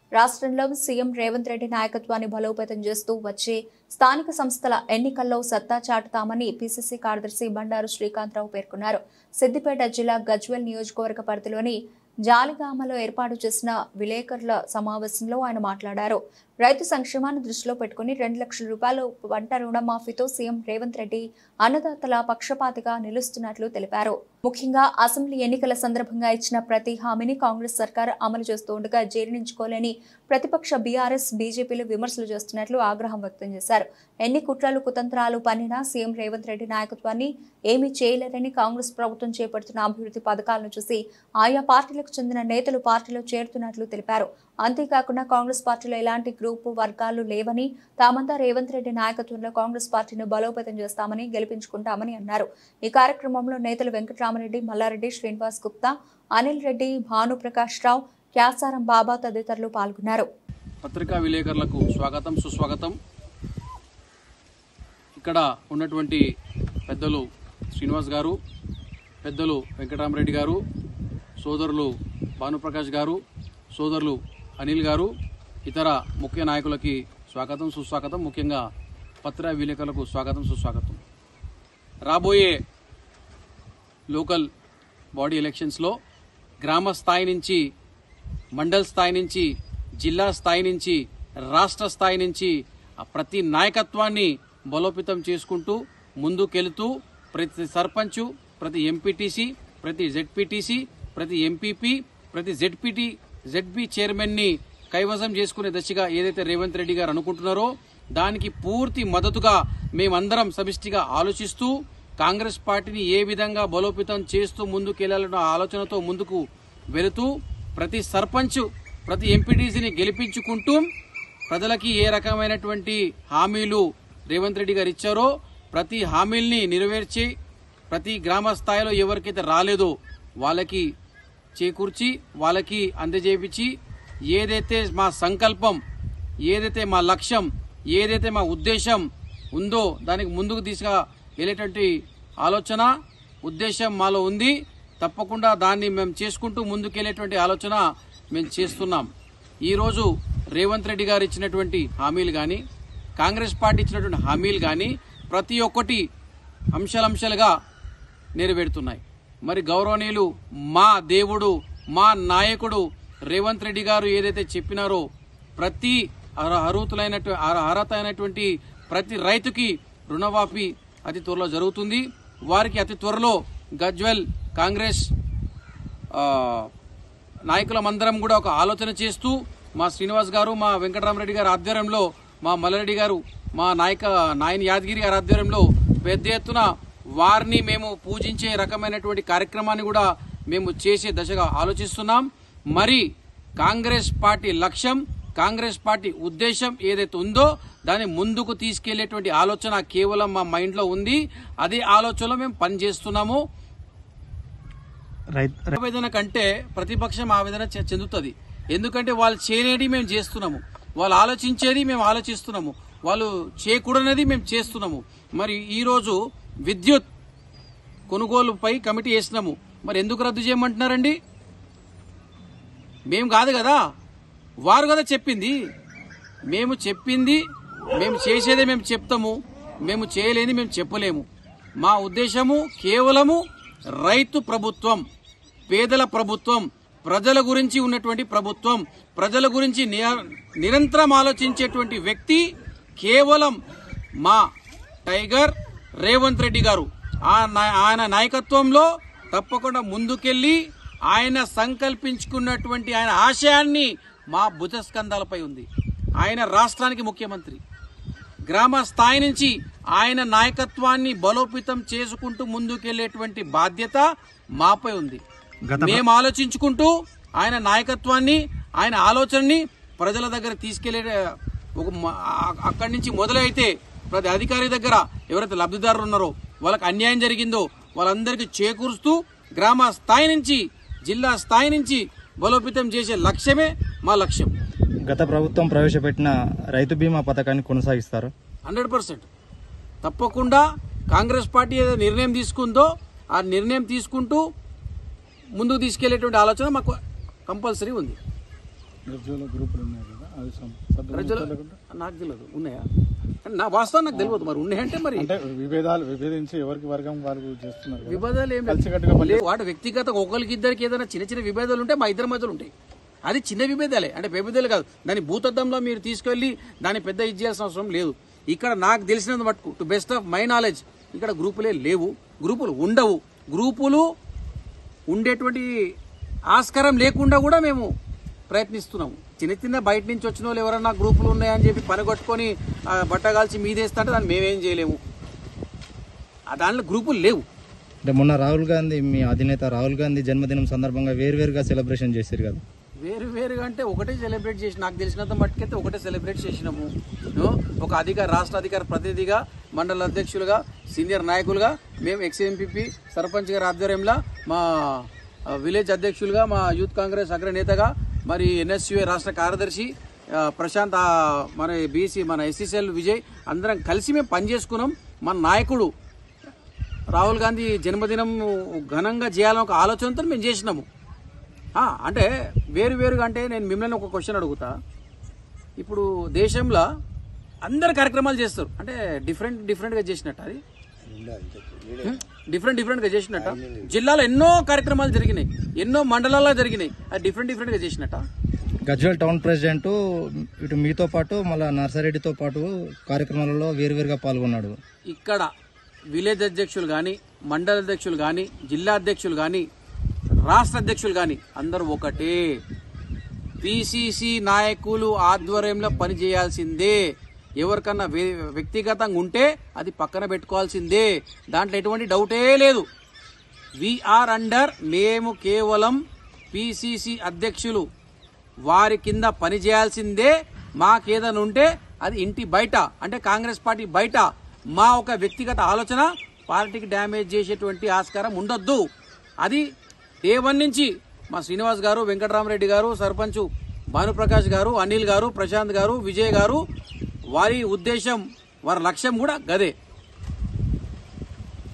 రాష్ట్రంలో సీఎం రేవంత్ రెడ్డి నాయకత్వాన్ని బలోపేతం చేస్తూ వచ్చే స్థానిక సంస్థల ఎన్నికల్లో సత్తా చాటుతామని పీసీసీ కార్యదర్శి బండారు శ్రీకాంతరావు పేర్కొన్నారు సిద్దిపేట జిల్లా గజ్వెల్ నియోజకవర్గ పరిధిలోని జాలిగామలో ఏర్పాటు చేసిన విలేకరుల సమావేశంలో ఆయన మాట్లాడారు రైతు సంక్షేమాన్ని దృష్టిలో పెట్టుకుని రెండు లక్షల రూపాయలు పంట రుణమాఫీతో సీఎం రేవంత్ రెడ్డి అన్నదాతల పక్షపాతిగా నిలుస్తున్నట్లు తెలిపారు ముఖ్యంగా అసెంబ్లీ ఎన్నికల సందర్భంగా ఇచ్చిన ప్రతి హామీని కాంగ్రెస్ సర్కార్ అమలు చేస్తూ ఉండగా జీర్ణించుకోలేని ప్రతిపక్ష బీఆర్ఎస్ బీజేపీలు విమర్శలు చేస్తున్నట్లు ఆగ్రహం వ్యక్తం చేశారు ఎన్ని కుట్రలు కుతంత్రాలు పన్నినా సీఎం రేవంత్ రెడ్డి నాయకత్వాన్ని ఏమీ చేయలేరని కాంగ్రెస్ ప్రభుత్వం చేపడుతున్న అభివృద్ధి పథకాలను చూసి ఆయా పార్టీలకు చెందిన నేతలు పార్టీలో చేరుతున్నట్లు తెలిపారు అంతేకాకుండా కాంగ్రెస్ పార్టీలో ఎలాంటి గ్రూపు వర్గాలు లేవని తామంతా రేవంత్ రెడ్డి నాయకత్వంలో కాంగ్రెస్ పార్టీని బలోపేతం చేస్తామని గెలిపించుకుంటామని అన్నారు ఈ కార్యక్రమంలో నేతలు వెంకటరామరెడ్డి మల్లారెడ్డి శ్రీనివాస్ గుప్తా అనిల్ రెడ్డి భానుప్రకాష్ రావు క్యాసారం బాబా తదితరులు పాల్గొన్నారు పత్రికా విలేకరులకు స్వాగతం సుస్వాగతం ఇక్కడ ఉన్నటువంటి పెద్దలు శ్రీనివాస్ గారు పెద్దలు వెంకటరామరెడ్డి గారు సోదరులు భానుప్రకాష్ గారు సోదరులు అనిల్ గారు ఇతర ముఖ్య నాయకులకి స్వాగతం సుస్వాగతం ముఖ్యంగా పత్రికా విలేకరులకు స్వాగతం సుస్వాగతం రాబోయే లోకల్ బాడీ ఎలక్షన్స్లో గ్రామ స్థాయి నుంచి మండల్ స్థాయి నుంచి జిల్లా స్థాయి నుంచి రాష్ట్ర స్థాయి నుంచి ఆ ప్రతి నాయకత్వాన్ని బలోపేతం చేసుకుంటూ ముందుకెళుతూ ప్రతి సర్పంచ్ ప్రతి ఎంపీటీసీ ప్రతి జెడ్పీటీసీ ప్రతి ఎంపీపీ ప్రతి జెడ్పీటీ జెడ్పీ చైర్మన్ని కైవసం చేసుకునే దశగా ఏదైతే రేవంత్ రెడ్డి గారు అనుకుంటున్నారో దానికి పూర్తి మద్దతుగా మేమందరం సమిష్టిగా ఆలోచిస్తూ కాంగ్రెస్ పార్టీని ఏ విధంగా బలోపేతం చేస్తూ ముందుకెళ్లాలన్న ఆలోచనతో ముందుకు వెళుతూ ప్రతి సర్పంచ్ ప్రతి ఎంపీటీసీని గెలిపించుకుంటూ ప్రజలకి ఏ రకమైనటువంటి హామీలు రేవంత్ రెడ్డి గారు ఇచ్చారో ప్రతి హామీల్ని నెరవేర్చి ప్రతి గ్రామ స్థాయిలో ఎవరికైతే రాలేదో వాళ్ళకి చేకూర్చి వాళ్ళకి అందజేపించి ఏదైతే మా సంకల్పం ఏదైతే మా లక్ష్యం ఏదైతే మా ఉద్దేశం ఉందో దానికి ముందుకు తీసుకు వెళ్ళేటువంటి ఆలోచన ఉద్దేశం మాలో ఉంది తప్పకుండా దాన్ని మేము చేసుకుంటూ ముందుకెళ్లేటువంటి ఆలోచన మేము చేస్తున్నాం ఈరోజు రేవంత్ రెడ్డి గారు ఇచ్చినటువంటి హామీలు కానీ కాంగ్రెస్ పార్టీ ఇచ్చినటువంటి హామీలు కానీ ప్రతి ఒక్కటి అంశాలంశాలుగా నెరవేరుతున్నాయి మరి గౌరవనీయులు మా దేవుడు మా నాయకుడు రేవంత్ రెడ్డి గారు ఏదైతే చెప్పినారో ప్రతి అర్హ- అర్హుతులైనటు అర్హ- అర్హత అయినటువంటి ప్రతి రైతుకి రుణమాఫీ అతి త్వరలో జరుగుతుంది వారికి అతి త్వరలో గజ్వెల్ కాంగ్రెస్ ఆ, నాయకులమందరం కూడా ఒక ఆలోచన చేస్తూ మా శ్రీనివాస్ గారు మా వెంకటరామరెడ్డి గారి ఆధ్వర్యంలో మా మల్లారెడ్డి గారు మా నాయక నాయన యాదగిరి గారి ఆధ్వర్యంలో పెద్ద ఎత్తున వారిని మేము పూజించే రకమైనటువంటి కార్యక్రమాన్ని కూడా మేము చేసే దశగా ఆలోచిస్తున్నాం మరి కాంగ్రెస్ పార్టీ లక్ష్యం కాంగ్రెస్ పార్టీ ఉద్దేశం ఏదైతే ఉందో దాన్ని ముందుకు తీసుకెళ్లేటువంటి ఆలోచన కేవలం మా మైండ్లో ఉంది అదే ఆలోచనలో మేము పనిచేస్తున్నాము రైతు ఆవేదన కంటే ప్రతిపక్షం ఆవేదన చె- చెందుతుంది ఎందుకంటే వాళ్ళు చేయలేది మేము చేస్తున్నాము వాళ్ళు ఆలోచించేది మేము ఆలోచిస్తున్నాము వాళ్ళు చేయకూడనిది మేము చేస్తున్నాము మరి ఈ రోజు విద్యుత్ కొనుగోలుపై కమిటీ వేసినాము మరి ఎందుకు రద్దు చేయమంటున్నారండి మేము కాదు కదా వారు కదా చెప్పింది మేము చెప్పింది మేము చేసేదే మేము చెప్తాము మేము చేయలేని మేము చెప్పలేము మా ఉద్దేశము కేవలము రైతు ప్రభుత్వం పేదల ప్రభుత్వం ప్రజల గురించి ఉన్నటువంటి ప్రభుత్వం ప్రజల గురించి నిర- నిరంతరం ఆలోచించేటువంటి వ్యక్తి కేవలం మా టైగర్ రేవంత్ రెడ్డి గారు ఆ నా- ఆయన నాయకత్వంలో తప్పకుండా ముందుకెళ్లి ఆయన సంకల్పించుకున్నటువంటి ఆయన ఆశయాన్ని మా భుజస్కంధాలపై ఉంది ఆయన రాష్ట్రానికి ముఖ్యమంత్రి గ్రామ స్థాయి నుంచి ఆయన నాయకత్వాన్ని బలోపేతం చేసుకుంటూ ముందుకెళ్లేటువంటి బాధ్యత మాపై ఉంది గత మేము ఆలోచించుకుంటూ ఆయన నాయకత్వాన్ని ఆయన ఆలోచనని ప్రజల దగ్గర తీసుకెళ్లే ఒక మ- ఆ- అక్కడి నుంచి మొదలైతే ప్రతి అధికారి దగ్గర ఎవరైతే లబ్ధిదారులు ఉన్నారో వాళ్ళకి అన్యాయం జరిగిందో వాళ్ళందరికీ చేకూరుస్తూ గ్రామ స్థాయి నుంచి జిల్లా స్థాయి నుంచి బలోపేతం చేసే లక్ష్యమే మా లక్ష్యం గత ప్రభుత్వం ప్రవేశపెట్టిన రైతు బీమా పథకాన్ని కొనసాగిస్తారు హండ్రెడ్ పర్సెంట్ తప్పకుండా కాంగ్రెస్ పార్టీ ఏదో నిర్ణయం తీసుకుందో ఆ నిర్ణయం తీసుకుంటూ ముందుకు తీసుకెళ్లేటువంటి ఆలోచన మాకు కంపల్సరీ ఉంది గజ్వేల గ్రూపులు ఉన్నాయి కదా అవి సం- సభ్యులు ప్రజలు లేకుండా నాకు తెలియదు ఉన్నాయా కానీ నా వాస్తవం నాకు తెలియదు మరి ఉన్నాయంటే మరి అంటే విభేదాలు విభేదించి ఎవరికి వర్గం వాళ్ళు చేస్తున్నారు కదా. విభేదాలు ఏం కలిసికట్టుగా పని- లేవు వాడు వ్యక్తిగత ఒకరికి ఇద్దరికి ఏదైనా చిన్న చిన్న విభేదాలు ఉంటే మా ఇద్దరి మధ్యలో ఉంటాయి అది చిన్న విభేదాలే అంటే విభేదాలు కాదు దాని భూతద్దంలో మీరు తీసుకెళ్లి దాన్ని పెద్ద ఇది చేయాల్సిన అవసరం లేదు ఇక్కడ నాకు తెలిసినంత మటుకు to best of my knowledge ఇక్కడ గ్రూపులే లేవు గ్రూపులు ఉండవు గ్రూపులు ఉండేటువంటి ఆస్కారం లేకుండా కూడా మేము ప్రయత్నిస్తున్నాము చిన్న చిన్న బయట నుంచి వచ్చిన వాళ్ళు ఎవరన్నా గ్రూపులు ఉన్నాయని చెప్పి పనిగొట్టుకొని ఆ, బట్టగాల్చి మీదేస్తా అంటే దాన్ని మేమేం చేయలేము ఆ దాంట్లో గ్రూపులు లేవు అంటే మొన్న రాహుల్ గాంధీ మీ అధినేత రాహుల్ గాంధీ జన్మదినం సందర్భంగా వేరువేరుగా సెలబ్రేషన్ చేశారు కదా వేరు వేరుగా అంటే ఒకటే సెలబ్రేట్ చేసి నాకు తెలిసినంత మట్టుకైతే ఒకటే సెలబ్రేట్ చేసినాము నో? ఒక అధికార రాష్ట్ర అధికార ప్రతినిధిగా మండల అధ్యక్షులుగా సీనియర్ నాయకులుగా మేము ఎక్స్ ఎంపీపీ సర్పంచ్ గారి ఆధ్వర్యంలో మా ఆ, విలేజ్ అధ్యక్షులుగా మా యూత్ కాంగ్రెస్ అగ్రనేతగా మరి ఎన్ఎస్యుఏ రాష్ట్ర కార్యదర్శి ఆ, ప్రశాంత్ ఆ, మన బీసీ మన ఎస్సీసీఎల్ విజయ్ అందరం కలిసి మేము పనిచేసుకున్నాం మన నాయకుడు రాహుల్ గాంధీ జన్మదినం ఘనంగా చేయాలని ఒక ఆలోచనతో మేము చేసినాము ఆ, అంటే వేరు వేరుగా అంటే నేను మిమ్మల్ని ఒక క్వశ్చన్ అడుగుతా ఇప్పుడు దేశంలో అందరు కార్యక్రమాలు చేస్తారు అంటే డిఫరెంట్ డిఫరెంట్గా చేసినట్టు అది డిఫరెంట్ డిఫరెంట్గా చేసినట్ట జిల్లాలో ఎన్నో కార్యక్రమాలు జరిగినాయి ఎన్నో మండలాల్లో జరిగినాయి అది డిఫరెంట్ డిఫరెంట్గా చేసినట్ట గజ్వేల్ టౌన్ ప్రెసిడెంట్ ఇటు మీతో పాటు మళ్ళా నర్సారెడ్డితో పాటు కార్యక్రమాలలో వేరువేరుగా పాల్గొన్నాడు ఇక్కడ విలేజ్ అధ్యక్షులు కానీ మండల అధ్యక్షులు కానీ జిల్లా అధ్యక్షులు కానీ రాష్ట్ర అధ్యక్షులు కానీ అందరూ ఒకటే పిసిసి నాయకులు ఆధ్వర్యంలో పనిచేయాల్సిందే ఎవరికన్నా వే- వ్యక్తిగతంగా ఉంటే అది పక్కన పెట్టుకోవాల్సిందే దాంట్లో ఎటువంటి డౌటే లేదు విఆర్ అండర్ మేము కేవలం పిసిసి అధ్యక్షులు వారి కింద పనిచేయాల్సిందే మాకేదైనా ఉంటే అది ఇంటి బయట అంటే కాంగ్రెస్ పార్టీ బయట మా ఒక వ్యక్తిగత ఆలోచన పార్టీకి డ్యామేజ్ చేసేటువంటి ఆస్కారం ఉండొద్దు అది డే వన్ నుంచి మా శ్రీనివాస్ గారు వెంకటరామరెడ్డి గారు సర్పంచ్ భానుప్రకాష్ గారు అనిల్ గారు ప్రశాంత్ గారు విజయ్ గారు వారి ఉద్దేశం వారి లక్ష్యం కూడా గదే